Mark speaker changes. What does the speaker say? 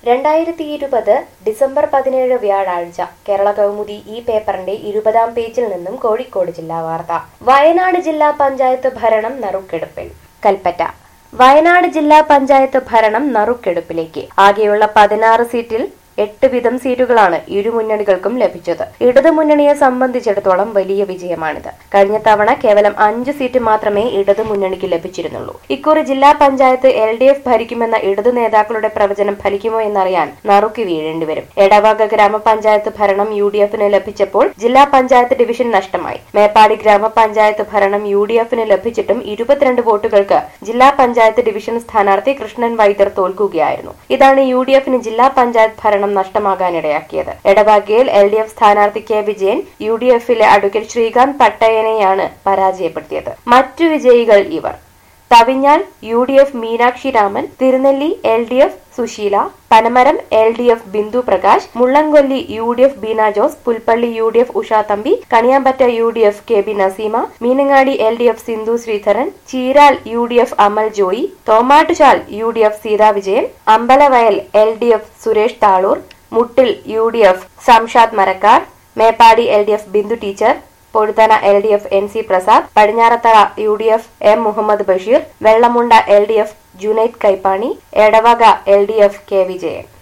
Speaker 1: രണ്ടായിരത്തി ഇരുപത് ഡിസംബർ പതിനേഴ് വ്യാഴാഴ്ച കേരള കൗമുദി ഈ പേപ്പറിന്റെ ഇരുപതാം പേജിൽ നിന്നും കോഴിക്കോട് ജില്ലാ വാർത്ത വയനാട് ജില്ലാ പഞ്ചായത്ത് ഭരണം നറുക്കെടുപ്പിൽ കൽപ്പറ്റ വയനാട് ജില്ലാ പഞ്ചായത്ത് ഭരണം നറുക്കെടുപ്പിലേക്ക് ആകെയുള്ള പതിനാറ് സീറ്റിൽ എട്ട് വീതം സീറ്റുകളാണ് ഇരു മുന്നണികൾക്കും ലഭിച്ചത് ഇടതു മുന്നണിയെ സംബന്ധിച്ചിടത്തോളം വലിയ വിജയമാണിത് കഴിഞ്ഞ തവണ കേവലം അഞ്ച് സീറ്റ് മാത്രമേ ഇടതു മുന്നണിക്ക് ലഭിച്ചിരുന്നുള്ളൂ ഇക്കുറി ജില്ലാ പഞ്ചായത്ത് എൽ ഡി എഫ് ഭരിക്കുമെന്ന ഇടതു നേതാക്കളുടെ പ്രവചനം ഫലിക്കുമോ എന്നറിയാൻ നറുക്കി വീഴേണ്ടി വരും എടവക ഗ്രാമപഞ്ചായത്ത് ഭരണം യു ഡി എഫിന് ലഭിച്ചപ്പോൾ ജില്ലാ പഞ്ചായത്ത് ഡിവിഷൻ നഷ്ടമായി മേപ്പാടി ഗ്രാമപഞ്ചായത്ത് ഭരണം യു ഡി എഫിന് ലഭിച്ചിട്ടും ഇരുപത്തിരണ്ട് വോട്ടുകൾക്ക് ജില്ലാ പഞ്ചായത്ത് ഡിവിഷൻ സ്ഥാനാർത്ഥി കൃഷ്ണൻ വൈദ്യർ തോൽക്കുകയായിരുന്നു ഇതാണ് യു ഡി എഫിന് ജില്ലാ പഞ്ചായത്ത് ഭരണം നഷ്ടമാകാനിടയാക്കിയത് എടവകയിൽ എൽ ഡി എഫ് സ്ഥാനാർത്ഥി കെ വിജയൻ യു ഡി എഫിലെ അഡ്വക്കേറ്റ് ശ്രീകാന്ത് പട്ടയനെയാണ് പരാജയപ്പെടുത്തിയത് മറ്റു വിജയികൾ ഇവർ Thavinjal U D F Meenakshi Raman Thirunelli L D F Sushila Panamaram L D F Bindu Prakash Mullankolli U D F Beena Jose Pulpally U D F Usha Thampi Kaniyambetta U D F K B Naseema Meenangadi L D F Sindhu Sreedharan Cheeral U D F Amal Joy തോമാട്ടുചാൽ U D F Seetha Vijayan Ambalavayal L D F Suresh Thalur Muttil U D F Samshad Marakkar Meppadi L D F Bindu teacher Pozhuthana L D F N C Prasad Padinjarathara U D F M Muhammad Basheer Vellamunda L D F Junaid Kaipani Edavaka L D F K Vijayan